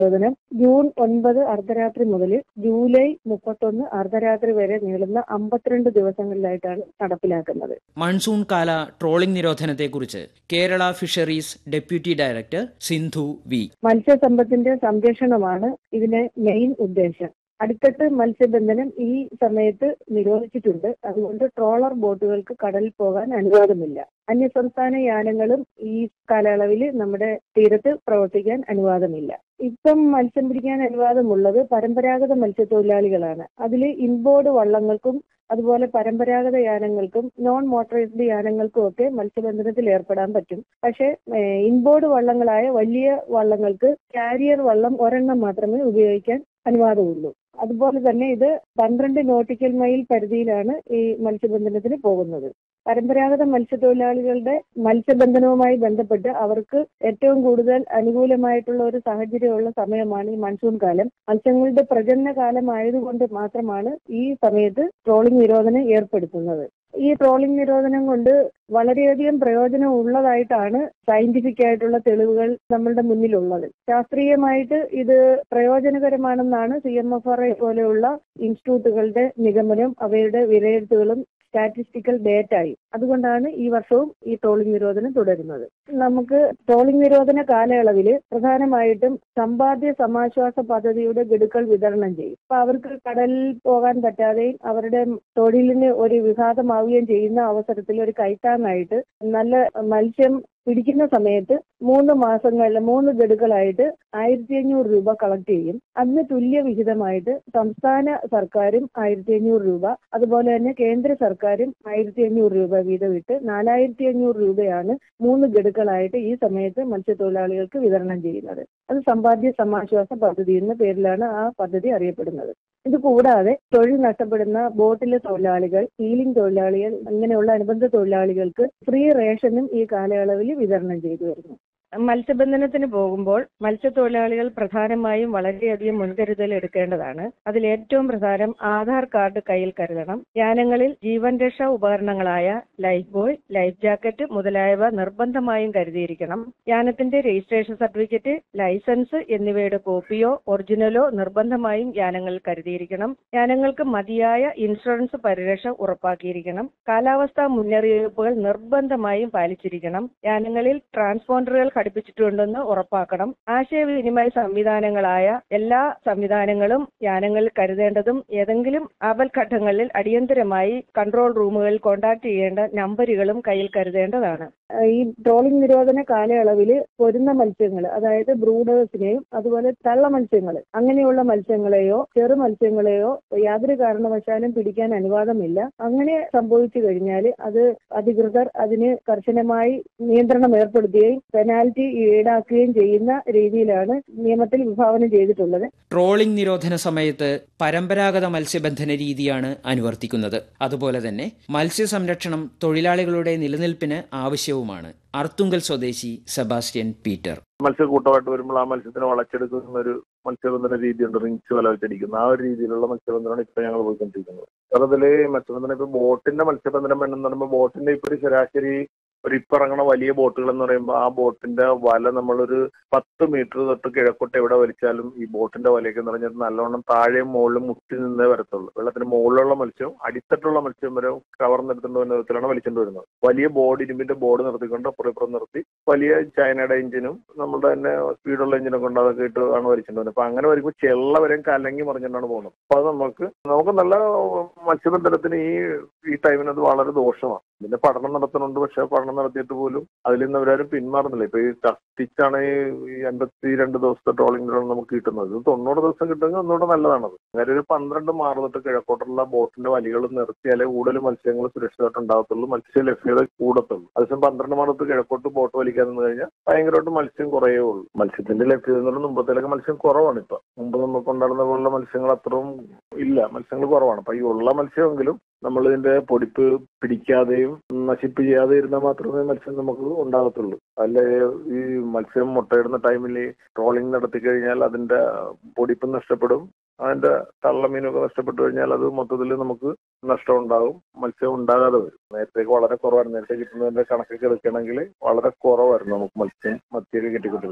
നിരോധനം ജൂൺ ഒൻപത് അർദ്ധരാത്രി മുതൽ ജൂലൈ മുപ്പത്തൊന്ന് അർദ്ധരാത്രി വരെ നീളുന്ന അമ്പത്തിരണ്ട് ദിവസങ്ങളിലായിട്ടാണ് നടപ്പിലാക്കുന്നത് മൺസൂൺ കാല ട്രോളിംഗ് നിരോധനത്തെക്കുറിച്ച് Kerala fisheries deputy director Sindhu V മത്സ്യസമ്പത്തിന്റെ സംരക്ഷണമാണ് ഇതിന്റെ മെയിൻ ഉദ്ദേശം അടിത്തട്ട് മത്സ്യബന്ധനം ഈ സമയത്ത് നിരോധിച്ചിട്ടുണ്ട് അതുകൊണ്ട് ട്രോളർ ബോട്ടുകൾക്ക് കടലിൽ പോകാൻ അനുവാദമില്ല അന്യസംസ്ഥാന യാനങ്ങളും ഈ കാലയളവിൽ നമ്മുടെ തീരത്ത് പ്രവർത്തിക്കാൻ അനുവാദമില്ല ഇപ്പം മത്സ്യം പിടിക്കാൻ അനുവാദമുള്ളത് പരമ്പരാഗത മത്സ്യത്തൊഴിലാളികളാണ് അതിൽ ഇൻബോർഡ് വള്ളങ്ങൾക്കും അതുപോലെ പരമ്പരാഗത യാനങ്ങൾക്കും നോൺ മോട്ടറൈസ്ഡ് യാനങ്ങൾക്കും ഒക്കെ മത്സ്യബന്ധനത്തിൽ ഏർപ്പെടാൻ പറ്റും പക്ഷേ ഇൻബോർഡ് വള്ളങ്ങളായ വലിയ വള്ളങ്ങൾക്ക് കാരിയർ വള്ളം ഒരെണ്ണം മാത്രമേ ഉപയോഗിക്കാൻ അനുവാദമുള്ളൂ അതുപോലെ തന്നെ ഇത് പന്ത്രണ്ട് നോട്ടിക്കൽ മൈൽ പരിധിയിലാണ് ഈ മത്സ്യബന്ധനത്തിന് പോകുന്നത് പരമ്പരാഗത മത്സ്യത്തൊഴിലാളികളുടെ മത്സ്യബന്ധനവുമായി ബന്ധപ്പെട്ട് അവർക്ക് ഏറ്റവും കൂടുതൽ അനുകൂലമായിട്ടുള്ള ഒരു സാഹചര്യമുള്ള സമയമാണ് ഈ മൺസൂൺ കാലം മത്സ്യങ്ങളുടെ പ്രജനന കാലം ആയതുകൊണ്ട് മാത്രമാണ് ഈ സമയത്ത് ട്രോളിംഗ് നിരോധനം ഏർപ്പെടുത്തുന്നത് ഈ ട്രോളിംഗ് നിരോധനം കൊണ്ട് വളരെയധികം പ്രയോജനം ഉള്ളതായിട്ടാണ് സയന്റിഫിക് ആയിട്ടുള്ള തെളിവുകൾ നമ്മളുടെ മുന്നിലുള്ളത് ശാസ്ത്രീയമായിട്ട് ഇത് പ്രയോജനകരമാണെന്നാണ് C M F R I പോലെയുള്ള ഇൻസ്റ്റിറ്റ്യൂട്ടുകളുടെ നിഗമനം അവയുടെ വിലയിരുത്തലുകളും സ്റ്റാറ്റിസ്റ്റിക്കൽ ഡേറ്റായും അതുകൊണ്ടാണ് ഈ വർഷവും ഈ ട്രോളിംഗ് നിരോധനം തുടരുന്നത് നമുക്ക് ട്രോളിംഗ് നിരോധന കാലയളവിൽ പ്രധാനമായിട്ടും സമ്പാദ്യ സമാശ്വാസ പദ്ധതിയുടെ ഗഡുക്കൾ വിതരണം ചെയ്യും അപ്പൊ അവർക്ക് കടലിൽ പോകാൻ പറ്റാതെയും അവരുടെ തൊഴിലിന് ഒരു വിഘാതമാവുകയും ചെയ്യുന്ന അവസരത്തിൽ ഒരു കൈത്താങ്ങായിട്ട് നല്ല മത്സ്യം പിടിക്കുന്ന സമയത്ത് മൂന്ന് മാസങ്ങളിൽ മൂന്ന് ഗഡുക്കളായിട്ട് ആയിരത്തി അഞ്ഞൂറ് രൂപ കളക്ട് ചെയ്യും അതിന് തുല്യ വിഹിതമായിട്ട് സംസ്ഥാന സർക്കാരും ആയിരത്തി അഞ്ഞൂറ് രൂപ അതുപോലെ തന്നെ കേന്ദ്ര സർക്കാരും ആയിരത്തി അഞ്ഞൂറ് രൂപ വീതം ഇട്ട് നാലായിരത്തി അഞ്ഞൂറ് രൂപയാണ് മൂന്ന് ഗഡുക്കളായിട്ട് ഈ സമയത്ത് മത്സ്യത്തൊഴിലാളികൾക്ക് വിതരണം ചെയ്യുന്നത് അത് സമ്പാദ്യ സമാശ്വാസ പദ്ധതി എന്ന പേരിലാണ് ആ പദ്ധതി അറിയപ്പെടുന്നത് ഇത് കൂടാതെ തൊഴിൽ നഷ്ടപ്പെടുന്ന ബോട്ടിലെ തൊഴിലാളികൾ സീലിംഗ് തൊഴിലാളികൾ അങ്ങനെയുള്ള അനുബന്ധ തൊഴിലാളികൾക്ക് ഫ്രീ റേഷനും ഈ കാലയളവിൽ വിതരണം ചെയ്തു വരുന്നു മത്സ്യബന്ധനത്തിന് പോകുമ്പോൾ മത്സ്യത്തൊഴിലാളികൾ പ്രധാനമായും വളരെയധികം മുൻകരുതൽ എടുക്കേണ്ടതാണ് അതിൽ ഏറ്റവും പ്രധാനം ആധാർ കാർഡ് കയ്യിൽ കരുതണം യാനങ്ങളിൽ ജീവൻ രക്ഷാ ഉപകരണങ്ങളായ ലൈഫ് ബോയ് ലൈഫ് ജാക്കറ്റ് മുതലായവ നിർബന്ധമായും കരുതിയിരിക്കണം യാനത്തിന്റെ രജിസ്ട്രേഷൻ സർട്ടിഫിക്കറ്റ് ലൈസൻസ് എന്നിവയുടെ കോപ്പിയോ ഒറിജിനലോ നിർബന്ധമായും യാനങ്ങളിൽ കരുതിയിരിക്കണം യാനങ്ങൾക്ക് മതിയായ ഇൻഷുറൻസ് പരിരക്ഷ ഉറപ്പാക്കിയിരിക്കണം കാലാവസ്ഥാ മുന്നറിയിപ്പുകൾ നിർബന്ധമായും പാലിച്ചിരിക്കണം യാനങ്ങളിൽ ട്രാൻസ്പോണ്ടറുകൾ ഘടിപ്പിച്ചിട്ടുണ്ടെന്ന് ഉറപ്പാക്കണം ആശയവിനിമയ സംവിധാനങ്ങളായ എല്ലാ സംവിധാനങ്ങളും യാനങ്ങളിൽ കരുതേണ്ടതും ഏതെങ്കിലും ആപൽഘട്ടങ്ങളിൽ അടിയന്തരമായി കൺട്രോൾ റൂമുകളിൽ കോൺടാക്ട് ചെയ്യേണ്ട നമ്പറുകളും കയ്യിൽ കരുതേണ്ടതാണ് ഈ ട്രോളിംഗ് നിരോധന കാലയളവിൽ പൊരുന്ന മത്സ്യങ്ങൾ അതായത് ബ്രൂഡേഴ്സിനെയും അതുപോലെ തള്ള മത്സ്യങ്ങൾ അങ്ങനെയുള്ള മത്സ്യങ്ങളെയോ ചെറു മത്സ്യങ്ങളെയോ യാതൊരു കാരണവശാലും പിടിക്കാൻ അനുവാദമില്ല അങ്ങനെ സംഭവിച്ചു കഴിഞ്ഞാൽ അത് അധികൃതർ അതിന് കർശനമായി നിയന്ത്രണം ഏർപ്പെടുത്തുകയും പെനാൽറ്റി ഈടാക്കുകയും ചെയ്യുന്ന രീതിയിലാണ് നിയമത്തിൽ വിഭാവനം ചെയ്തിട്ടുള്ളത് ട്രോളിംഗ് നിരോധന സമയത്ത് പരമ്പരാഗത മത്സ്യബന്ധന രീതിയാണ് അനുവർത്തിക്കുന്നത് അതുപോലെ തന്നെ മത്സ്യസംരക്ഷണം തൊഴിലാളികളുടെ നിലനിൽപ്പിന് ആവശ്യവുമാണ് അർത്തുങ്കൽ സ്വദേശി സെബാസ്റ്റ്യൻ പീറ്റർ മത്സ്യക്കൂട്ടമായിട്ട് വരുമ്പോൾ ആ മത്സ്യത്തിനെ വളച്ചെടുക്കുന്ന ഒരു മത്സ്യബന്ധന രീതിയുണ്ട് റിങ്സ് വല വെച്ചടിക്കുന്ന ആ ഒരു രീതിയിലുള്ള മത്സ്യബന്ധനമാണ് ഇപ്പൊ ഞങ്ങൾ പോയിക്കൊണ്ടിരിക്കുന്നത് അതില് മത്സ്യബന്ധനം ഇപ്പൊ ബോട്ടിന്റെ മത്സ്യബന്ധനം എന്ന് പറയുമ്പോൾ ബോട്ടിന്റെ ഇപ്പൊ ഒരു ശരാശരി ഒരു ഇപ്പൊ ഇറങ്ങണ വലിയ ബോട്ടുകൾ എന്ന് പറയുമ്പോൾ ആ ബോട്ടിന്റെ വല നമ്മളൊരു പത്ത് മീറ്റർ തൊട്ട് കിഴക്കോട്ട് എവിടെ വലിച്ചാലും ഈ ബോട്ടിന്റെ വലയൊക്കെ എന്ന് പറഞ്ഞാൽ നല്ലോണം താഴെയും മുകളിലും മുട്ടി നിന്നേ വരത്തുള്ളൂ വെള്ളത്തിന് മുകളിലുള്ള മത്സ്യവും അടിത്തട്ടുള്ള മത്സ്യം വരെ കവർന്നെടുത്തുകൊണ്ട് വരുന്ന വിധത്തിലാണ് വലിച്ചുകൊണ്ട് വരുന്നത് വലിയ ബോർഡ് ഇരുമ്പിന്റെ ബോർഡ് നിർത്തിക്കൊണ്ട് അപ്പുറം ഇപ്പുറം നിർത്തി വലിയ ചൈനയുടെ എഞ്ചിനും നമ്മുടെ തന്നെ സ്പീഡുള്ള എഞ്ചിനൊക്കെ ഉണ്ട് അതൊക്കെ ഇട്ട് ആണ് വലിച്ചുകൊണ്ട് വരുന്നത് അപ്പൊ അങ്ങനെ വരുമ്പോൾ ചെള്ള വരെയും കലങ്ങി മറിഞ്ഞിട്ടാണ് പോകുന്നത് അപ്പൊ അത് നമുക്ക് നമുക്ക് നല്ല മത്സ്യബന്ധനത്തിന് ഈ ഈ ടൈമിന് അത് വളരെ ദോഷമാണ് ഇതിന്റെ പഠനം നടത്തുന്നുണ്ട് പക്ഷെ പഠനം നടത്തിയിട്ട് പോലും അതിൽ നിന്ന് അവരാരും പിന്മാറുന്നില്ല ഇപ്പൊ ഈ കത്തിച്ചാണ് ഈ അൻപത്തി രണ്ട് ദിവസത്തെ ട്രോളിംഗ് നമുക്ക് കിട്ടുന്നത് ഇത് തൊണ്ണൂറ് ദിവസം കിട്ടുമെങ്കിൽ ഒന്നുകൂടെ നല്ലതാണത് അങ്ങനെ ഒരു പന്ത്രണ്ട് മാറ് തൊട്ട് കിഴക്കോട്ടുള്ള ബോട്ടിന്റെ വലികൾ നിർത്തിയാലേ കൂടുതൽ മത്സ്യങ്ങൾ സുരക്ഷിതമായിട്ട് ഉണ്ടാകത്തുള്ളൂ മത്സ്യ ലഭ്യത കൂടത്തുള്ളൂ അതേസമയം പന്ത്രണ്ട് മാറ് തൊട്ട് കിഴക്കോട്ട് ബോട്ട് വലിക്കാൻ നിന്ന് കഴിഞ്ഞാൽ ഭയങ്കരമായിട്ട് മത്സ്യം കുറയേ ഉള്ളൂ മത്സ്യത്തിന്റെ ലഭ്യത എന്ന് പറഞ്ഞാൽ മുമ്പത്തിലൊക്കെ മത്സ്യം കുറവാണ് ഇപ്പൊ മുമ്പ് നമുക്ക് ഉണ്ടായിരുന്ന പോലുള്ള മത്സ്യങ്ങൾ അത്രയും ഇല്ല മത്സ്യങ്ങൾ കുറവാണ് അപ്പൊ ഈ ഉള്ള മത്സ്യമെങ്കിലും നമ്മൾ ഇതിന്റെ പൊടിപ്പ് പിടിക്കാതെയും നശിപ്പ് ചെയ്യാതെ ഇരുന്നാൽ മാത്രമേ മത്സ്യം നമുക്ക് ഉണ്ടാകത്തുള്ളൂ അല്ലെ ഈ മത്സ്യം മുട്ടയിടുന്ന ടൈമിൽ ട്രോളിംഗ് നടത്തി കഴിഞ്ഞാൽ അതിന്റെ പൊടിപ്പ് നഷ്ടപ്പെടും അതിന്റെ തള്ളമീനൊക്കെ നഷ്ടപ്പെട്ടു കഴിഞ്ഞാൽ അത് മൊത്തത്തിൽ നമുക്ക് നഷ്ടം ഉണ്ടാകും മത്സ്യം ഉണ്ടാകാതെ വരും നേരത്തേക്ക് വളരെ കുറവായിരുന്നു നേരത്തെ കിട്ടുന്നതിന്റെ കണക്കൊക്കെ എടുക്കണമെങ്കിൽ വളരെ കുറവായിരുന്നു നമുക്ക് മത്സ്യം മത്തിയൊക്കെ കിട്ടിക്കൊണ്ടിരുന്നത്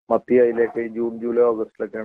മത്തി അയിലൊക്കെ ജൂൺ ജൂലൈ ഓഗസ്റ്റിലൊക്കെയാണ്